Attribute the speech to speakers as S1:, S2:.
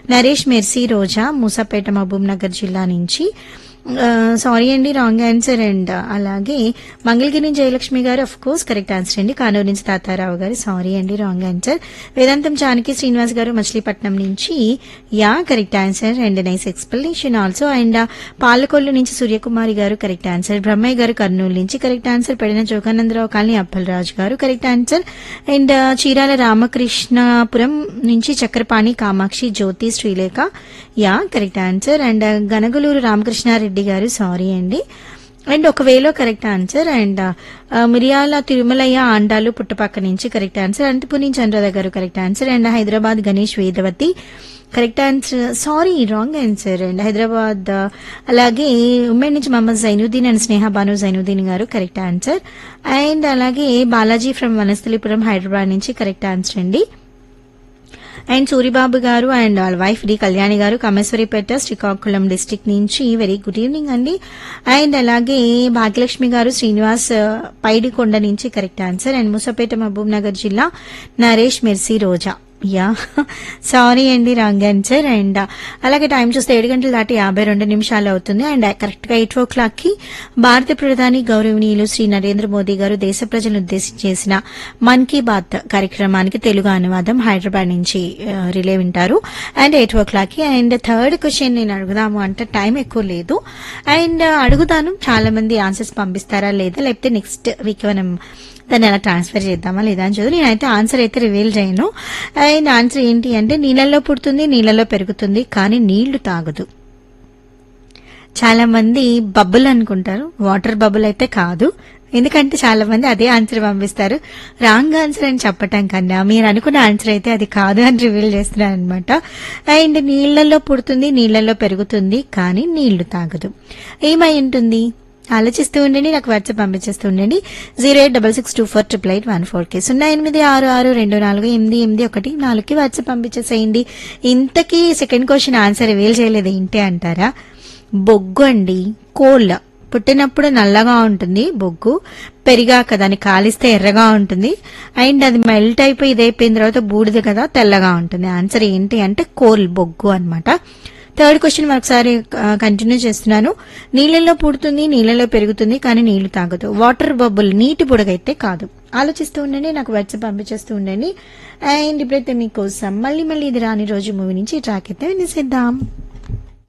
S1: Naresh Mercy Roja Musapeta Mahabub Nagar జిల్లా నుంచి sorry అండి రాంగ్ ఆన్సర్ అండ్ అలాగే మంగళగిరి జయలక్ష్మి గారు అఫ్ కోర్స్ కరెక్ట్ ఆన్సర్ అండి కానూరు నుంచి తాతారావు గారు సారీ అండి రాంగ్ ఆన్సర్ వేదాంతం జానకి శ్రీనివాస్ గారు మచిలీపట్నం నుంచి yeah correct answer and nice explanation also and Palakollu నుంచి సూర్యకుమారి గారు కరెక్ట్ ఆన్సర్ బ్రహ్మయ్య గారు కర్నూలు నుంచి correct answer Pedana Joganandarao colony Appalaraju garu correct answer and Chirala Ramakrishnapuram నుంచి Chakrapani Kamakshi Jyothi Srilekha yeah correct answer and Ganagaluru Ramakrishnareddy garu sorry అండి అండ్ ఒకవేళ కరెక్ట్ ఆన్సర్ అండ్ ఆ, మిరియాల తిరుమలయ్య ఆండాలు పుట్టపక్క నుంచి కరెక్ట్ ఆన్సర్ అంతపుని చంద్రద garu correct answer and Hyderabad Ganesh Vedavathi correct answer sorry wrong answer and Hyderabad ఆ, అలాగే ఉమ్మడి నుంచి Mohammed Zainuddin and Sneha Banu Zainuddin garu correct answer and అలాగే బాలాజీ ఫ్రమ్ వనస్థలిపురం హైదరాబాద్ నుంచి కరెక్ట్ ఆన్సర్ అండి అండ్ సూరిబాబు గారు అండ్ వాళ్ళ wife D Kalyani garu Kameswaripeta Srikakulam district నుంచి వెరీ గుడ్ ఈవినింగ్ అండి అండ్ అలాగే భాగ్యలక్ష్మి గారు శ్రీనివాస్ ఆ, పైడికొండ నుంచి correct answer and Musapeta Mahabub Nagar జిల్లా Naresh Mercy Roja yeah sorry అండి రాంగ్ ఆన్సర్ అండ్ అలాగే టైం చూస్తే ఏడు గంటలు దాటి యాభై రెండు నిమిషాలు అవుతుంది అండ్ కరెక్ట్ గా ఎయిట్ ఓ క్లాక్ కి భారత ప్రధాని గౌరవనీయులు శ్రీ నరేంద్ర మోదీ గారు దేశ ప్రజలను ఉద్దేశించి చేసిన మన్ కీ బాత్ కార్యక్రమానికి తెలుగు అనువాదం హైదరాబాద్ నుంచి ఆ, రిలే వింటారు అండ్ ఎయిట్ ఓ క్లాక్ కి అండ్ థర్డ్ క్వశ్చన్ నేను అడుగుదాము అంటే టైం ఎక్కువ లేదు అండ్ అడుగుతాను చాలా మంది ఆన్సర్స్ పంపిస్తారా లేదా లేకపోతే నెక్స్ట్ వీక్ మనం దాన్ని ఎలా ట్రాన్స్ఫర్ చేద్దామా లేదా అని చదువు నేనైతే ఆన్సర్ అయితే రివీల్ చేయను అండ్ ఆన్సర్ ఏంటి అంటే నీళ్ళల్లో పుడుతుంది నీళ్ళలో పెరుగుతుంది కానీ నీళ్లు తాగదు చాలా మంది బబుల్ అనుకుంటారు వాటర్ బబుల్ అయితే కాదు ఎందుకంటే చాలా మంది అదే ఆన్సర్ పంపిస్తారు రాంగ్ ఆన్సర్ అని చెప్పటం కన్నా మీరు అనుకున్న ఆన్సర్ అయితే అది కాదు అని రివీల్ చేస్తున్నారు అనమాట అండ్ నీళ్లలో పుడుతుంది నీళ్లలో పెరుగుతుంది కానీ నీళ్లు తాగదు ఏమై ఉంటుంది ఆలోచిస్తూ ఉండండి నాకు వాట్సాప్ పంపించేస్తూ ఉండండి zero eight double six two four triple eight one four కి సున్నా ఎనిమిది ఆరు ఆరు రెండు నాలుగు ఎనిమిది ఎనిమిది ఒకటి నాలుగుకి వాట్సాప్ పంపించేసేయండి ఇంతకీ సెకండ్ క్వశ్చన్ ఆన్సర్ రివీల్ చేయలేదు ఏంటి అంటారా బొగ్గు అండి కోళ్ళ పుట్టినప్పుడు నల్లగా ఉంటుంది బొగ్గు పెరిగాక దాన్ని కాలిస్తే ఎర్రగా ఉంటుంది అండ్ అది మెల్ట్ అయిపోయి ఇదైపోయిన తర్వాత బూడిద కదా తెల్లగా ఉంటుంది ఆన్సర్ ఏంటి అంటే కోల్ బొగ్గు అన్నమాట థర్డ్ క్వశ్చన్ మరొకసారి కంటిన్యూ చేస్తున్నాను నీళ్ళలో పుడుతుంది నీళ్ళలో పెరుగుతుంది కానీ నీళ్లు తాగదు వాటర్ బబుల్ నీటి బుడగైతే కాదు ఆలోచిస్తూ ఉండండి నాకు వాట్సాప్ పంపించేస్తూ ఉండండి అండ్ ఇప్పుడైతే మీకోసం మళ్ళీ మళ్ళీ ఇది రాని రోజు మూవీ నుంచి ట్రాక్ అయితే వినిసేద్దాం